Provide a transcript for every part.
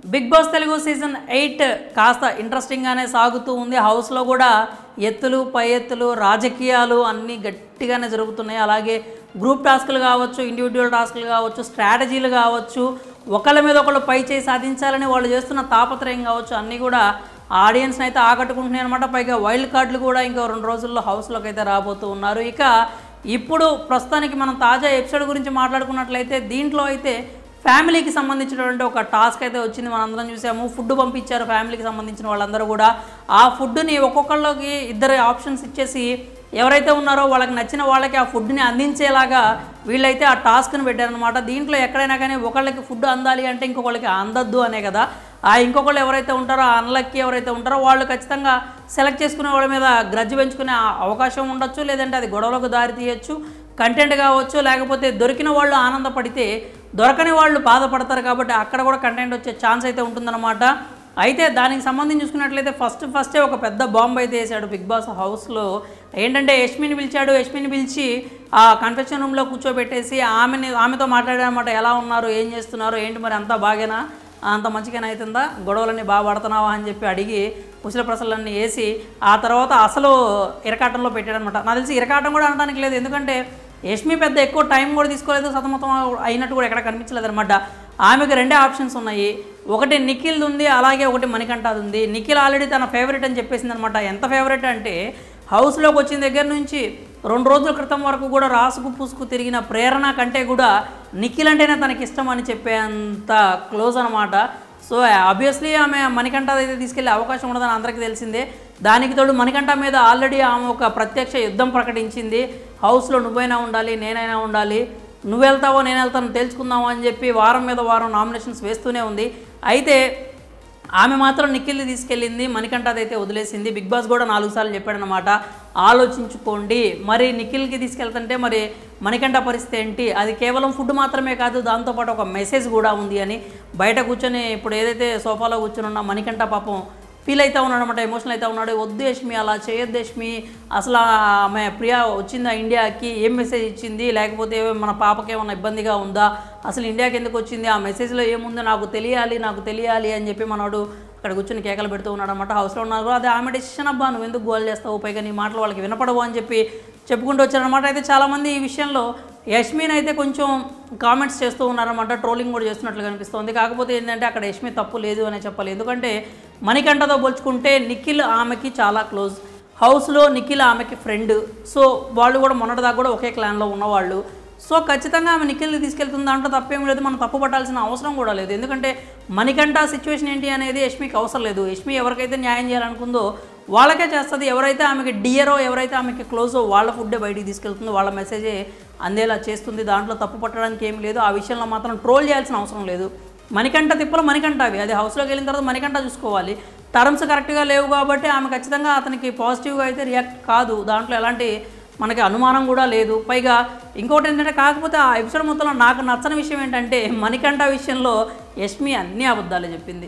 big Boss Telugu season eight కాస్త ఇంట్రెస్టింగ్గానే సాగుతూ ఉంది హౌస్లో కూడా ఎత్తులు పై ఎత్తులు రాజకీయాలు అన్నీ గట్టిగానే జరుగుతున్నాయి అలాగే గ్రూప్ టాస్కులు కావచ్చు ఇండివిజువల్ టాస్కులు కావచ్చు స్ట్రాటజీలు కావచ్చు ఒకళ్ళ మీద ఒకళ్ళు పై చేయి సాధించాలని వాళ్ళు చేస్తున్న తాపత్రయం కావచ్చు అన్నీ కూడా ఆడియన్స్ని అయితే ఆకట్టుకుంటున్నాయి అనమాట పైగా వైల్డ్ కార్డులు కూడా ఇంకో రెండు రోజుల్లో హౌస్లోకి అయితే రాబోతూ ఉన్నారు ఇక ఇప్పుడు ప్రస్తుతానికి మనం తాజా ఎపిసోడ్ గురించి మాట్లాడుకున్నట్లయితే దీంట్లో అయితే ఫ్యామిలీకి సంబంధించినటువంటి ఒక టాస్క్ అయితే వచ్చింది మనందరం చూసాము ఫుడ్ పంపించారు ఫ్యామిలీకి సంబంధించిన వాళ్ళందరూ కూడా ఆ ఫుడ్ని ఒక్కొక్కళ్ళకి ఇద్దరు ఆప్షన్స్ ఇచ్చేసి ఎవరైతే ఉన్నారో వాళ్ళకి నచ్చిన వాళ్ళకి ఆ ఫుడ్ని అందించేలాగా వీళ్ళైతే ఆ టాస్క్ని పెట్టారనమాట దీంట్లో ఎక్కడైనా కానీ ఒకళ్ళకి ఫుడ్ అందాలి అంటే ఇంకొకళ్ళకి అందద్దు అనే కదా ఆ ఇంకొకళ్ళు ఎవరైతే ఉంటారో ఆ అన్లక్కి ఎవరైతే ఉంటారో వాళ్ళు ఖచ్చితంగా సెలెక్ట్ చేసుకునే వాళ్ళ మీద గ్రజ్జు పెంచుకునే ఆ అవకాశం ఉండొచ్చు లేదంటే అది గొడవలకు దారి తీయచ్చు కంటెంట్ కావచ్చు లేకపోతే దొరికిన వాళ్ళు ఆనందపడితే దొరకని వాళ్ళు బాధపడతారు కాబట్టి అక్కడ కూడా కంటెంట్ వచ్చే ఛాన్స్ అయితే ఉంటుందన్నమాట అయితే దానికి సంబంధించి చూసుకున్నట్లయితే ఫస్ట్ ఫస్టే ఒక పెద్ద బాంబు అయితే వేసాడు బిగ్ బాస్ హౌస్లో ఏంటంటే యష్మిని పిలిచాడు యష్మిని పిలిచి ఆ కన్ఫెక్షన్ రూమ్లో కూర్చోబెట్టేసి ఆమెని ఆమెతో మాట్లాడారన్నమాట ఎలా ఉన్నారు ఏం చేస్తున్నారు ఏంటి మరి అంతా బాగేనా అంత మంచిగానే అవుతుందా గొడవలన్నీ బాగా పడుతున్నావా అని చెప్పి అడిగి కుశల ప్రసలన్నీ వేసి ఆ తర్వాత అసలు ఇరకాటంలో పెట్టాడనమాట నాకు తెలిసి ఇరకాటం కూడా అనడానికి లేదు ఎందుకంటే యష్మి పెద్ద ఎక్కువ టైం కూడా తీసుకోలేదు సతమతం అయినట్టు కూడా ఎక్కడ కనిపించలేదు అనమాట ఆమెకు రెండే ఆప్షన్స్ ఉన్నాయి ఒకటి నిఖిల్ది ఉంది అలాగే ఒకటి మణికంఠది ఉంది నిఖిల్ ఆల్రెడీ తన ఫేవరెట్ అని చెప్పేసింది అనమాట ఎంత ఫేవరెట్ అంటే హౌస్లోకి వచ్చిన దగ్గర నుంచి రెండు రోజుల క్రితం వరకు కూడా రాసుకు పూసుకు తిరిగిన ప్రేరణ కంటే కూడా నిఖిల్ అంటేనే తనకి ఇష్టం అని చెప్పేంత క్లోజ్ అనమాట సో ఆబ్వియస్లీ ఆమె మణికంఠ అయితే తీసుకెళ్లే అవకాశం ఉండదని అందరికీ తెలిసిందే దానికి తోడు మణికంఠ మీద ఆల్రెడీ ఆమె ఒక ప్రత్యక్ష యుద్ధం ప్రకటించింది హౌస్లో నువ్వైనా ఉండాలి నేనైనా ఉండాలి నువ్వు వెళ్తావో నేను వెళ్తాను తెలుసుకుందాము అని చెప్పి వారం మీద వారం నామినేషన్స్ వేస్తూనే ఉంది అయితే ఆమె మాత్రం నిఖిల్ని తీసుకెళ్ళింది మణికంఠది అయితే వదిలేసింది బిగ్ బాస్ కూడా నాలుగు సార్లు చెప్పాడనమాట ఆలోచించుకోండి మరి నిఖిల్కి తీసుకెళ్తుంటే మరి మణికంఠ పరిస్థితి ఏంటి అది కేవలం ఫుడ్ మాత్రమే కాదు దాంతోపాటు ఒక మెసేజ్ కూడా ఉంది అని బయట కూర్చొని ఇప్పుడు ఏదైతే సోఫాలో కూర్చొని ఉన్న మణికంఠ పాపం ఫీల్ అవుతా ఉన్నాడు అనమాట ఎమోషనల్ అవుతా ఉన్నాడు వద్దు యష్మి అలా చేయొద్దు యష్మి అసలు ఆమె ప్రియా వచ్చిందా ఇండియాకి ఏం మెసేజ్ ఇచ్చింది లేకపోతే మన పాపకి ఏమైనా ఇబ్బందిగా ఉందా అసలు ఇండియాకి ఎందుకు వచ్చింది ఆ మెసేజ్లో ఏముందో నాకు తెలియాలి నాకు తెలియాలి అని చెప్పి మనోడు అక్కడ కూర్చొని కేకలు పెడుతూ ఉన్నాడు అనమాట హౌస్లో ఉన్నారు అదే ఆమె డెసిషన్ అబ్బా నువ్వు ఎందుకు గోల్ చేస్తావు పైగా నీ మాటలు వాళ్ళకి వినపడవు అని చెప్పి చెప్పుకుంటూ వచ్చారనమాట అయితే చాలామంది ఈ విషయంలో యష్మిని అయితే కొంచెం కామెంట్స్ చేస్తూ ఉన్నారన్నమాట ట్రోలింగ్ కూడా చేస్తున్నట్లు కనిపిస్తుంది కాకపోతే ఏంటంటే అక్కడ యష్మి తప్పు లేదు అనే చెప్పాలి ఎందుకంటే మణికంఠతో పోల్చుకుంటే నిఖిల్ ఆమెకి చాలా క్లోజ్ హౌస్లో నిఖిల్ ఆమెకి ఫ్రెండ్ సో వాళ్ళు కూడా మొన్నటిదాకా కూడా ఒకే క్లాన్లో ఉన్నవాళ్ళు సో ఖచ్చితంగా ఆమె నిఖిల్ని తీసుకెళ్తుంది దాంట్లో తప్పేం లేదు మనం తప్పు పట్టాల్సిన అవసరం కూడా లేదు ఎందుకంటే మణికంఠ సిచ్యువేషన్ ఏంటి అనేది యష్మికి అవసరం లేదు యష్మి ఎవరికైతే న్యాయం చేయాలనుకుందో వాళ్ళకే చేస్తుంది ఎవరైతే ఆమెకి డియరో ఎవరైతే ఆమెకి క్లోజో వాళ్ళ ఫుడ్డే బయటికి తీసుకెళ్తుందో వాళ్ళ మెసేజే అందేలా చేస్తుంది దాంట్లో తప్పు పట్టడానికి ఏం లేదు ఆ విషయంలో మాత్రం ట్రోల్ చేయాల్సిన అవసరం లేదు మణికంఠ తిప్పలు మణికంఠ అవి అది హౌస్లోకి వెళ్ళిన తర్వాత మణికంఠ చూసుకోవాలి టర్మ్స్ కరెక్ట్గా లేవు కాబట్టి ఆమె ఖచ్చితంగా అతనికి పాజిటివ్గా అయితే రియాక్ట్ కాదు దాంట్లో ఎలాంటి మనకి అనుమానం కూడా లేదు పైగా ఇంకోటి ఏంటంటే కాకపోతే ఆ ఎపిసోడ్ మొత్తంలో నాకు నచ్చని విషయం ఏంటంటే మణికంఠ విషయంలో యష్మి అన్నీ అబద్ధాలే చెప్పింది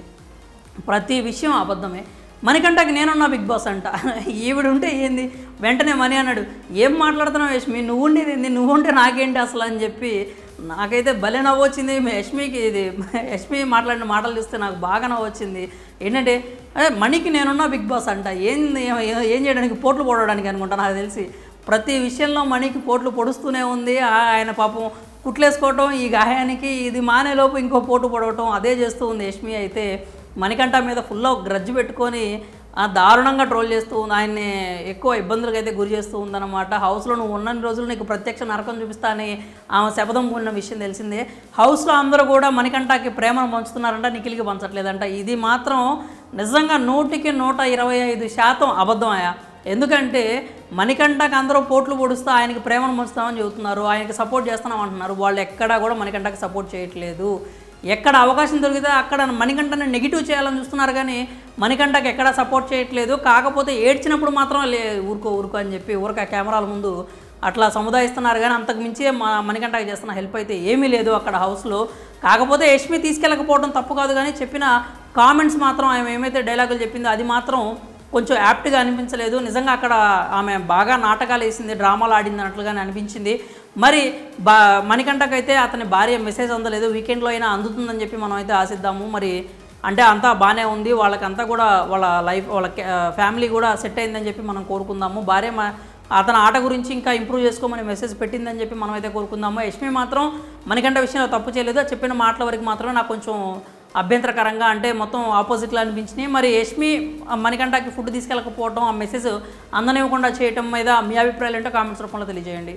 ప్రతి విషయం అబద్ధమే మణికంఠకి నేనున్నా బిగ్ బాస్ అంట ఈవిడ ఉంటే ఏంది వెంటనే మణి అన్నాడు ఏం మాట్లాడుతున్నావు యష్మి నువ్వు ఉండేది ఏంది నువ్వు ఉంటే నాకేంటి అసలు అని చెప్పి నాకైతే భలే నవ్వొచ్చింది యష్మికి ఇది యష్మి మాట్లాడిన మాటలు చూస్తే నాకు బాగా నవ్వొచ్చింది ఏంటంటే అదే మణికి నేనున్నా బిగ్ బాస్ అంట ఏం ఏం చేయడానికి పోట్లు పోడడానికి అనుకుంటా నాకు తెలిసి ప్రతి విషయంలో మణికి పోట్లు పొడుస్తూనే ఉంది ఆ- ఆయన పాపం కుట్లేసుకోవటం ఈ గాయానికి ఇది మానేలోపు ఇంకో పోటు పొడవటం అదే చేస్తూ ఉంది యష్మి అయితే మణికంఠ మీద ఫుల్ గ్రజ్జు పెట్టుకొని ఆ దారుణంగా ట్రోల్ చేస్తూ ఉంది ఆయన్ని ఎక్కువ ఇబ్బందులకు అయితే గురి చేస్తూ ఉందన్నమాట హౌస్లో నువ్వు ఉన్నన్ని రోజులు నీకు ప్రత్యక్ష నరకం చూపిస్తా అని ఆమె శపథం పూనిన విషయం తెలిసిందే హౌస్లో అందరూ కూడా మణికంఠకి ప్రేమను పంచుతున్నారంట నిఖిల్కి పంచట్లేదంట ఇది మాత్రం నిజంగా నూటికి నూట ఇరవై ఐదు శాతం అబద్ధమయ్యా ఎందుకంటే మణికంఠకి అందరూ పోట్లు పొడుస్తూ ఆయనకి ప్రేమను పంచుతామని చెబుతున్నారు ఆయనకి సపోర్ట్ చేస్తున్నాం అంటున్నారు వాళ్ళు ఎక్కడా కూడా మణికంఠకి సపోర్ట్ చేయట్లేదు ఎక్కడ అవకాశం దొరికితే అక్కడ మణికంఠని నెగిటివ్ చేయాలని చూస్తున్నారు కానీ మణికంఠకి ఎక్కడా సపోర్ట్ చేయట్లేదు కాకపోతే ఏడ్చినప్పుడు మాత్రం లే ఊరుకో ఊరుకో అని చెప్పి ఊరక కెమెరాల ముందు అట్లా సముదాయిస్తున్నారు కానీ అంతకు మించి మా మణికంఠకి చేస్తున్న హెల్ప్ అయితే ఏమీ లేదు అక్కడ హౌస్లో కాకపోతే యష్మి తీసుకెళ్ళకపోవడం తప్పు కాదు కానీ చెప్పిన కామెంట్స్ మాత్రం ఆమె ఏమైతే డైలాగులు చెప్పిందో అది మాత్రం కొంచెం యాప్ట్గా అనిపించలేదు నిజంగా అక్కడ ఆమె బాగా నాటకాలు వేసింది డ్రామాలు ఆడింది అన్నట్లుగానే అనిపించింది మరి బా మణికంఠకైతే అతని భార్య మెసేజ్ అందలేదు వీకెండ్లో అయినా అందుతుందని చెప్పి మనం అయితే ఆశిద్దాము మరి అంటే అంతా బాగానే ఉంది వాళ్ళకంతా కూడా వాళ్ళ లైఫ్ వాళ్ళ ఫ్యామిలీ కూడా సెట్ అయిందని చెప్పి మనం కోరుకుందాము భార్య మా- అతని ఆట గురించి ఇంకా ఇంప్రూవ్ చేసుకోమని మెసేజ్ పెట్టిందని చెప్పి మనం అయితే కోరుకుందాము యష్మి మాత్రం మణికంఠ విషయంలో తప్పు చేయలేదు ఆ చెప్పిన మాటల వరకు మాత్రమే నాకు కొంచెం అభ్యంతరకరంగా అంటే మొత్తం ఆపోజిట్లో అనిపించినాయి మరి యష్మి ఆ మణికంఠకి ఫుడ్ తీసుకెళ్ళకపోవడం ఆ మెసేజ్ అందనివ్వకుండా చేయటం మీద మీ అభిప్రాయాలు ఏంటో కామెంట్స్ రూపంలో తెలియజేయండి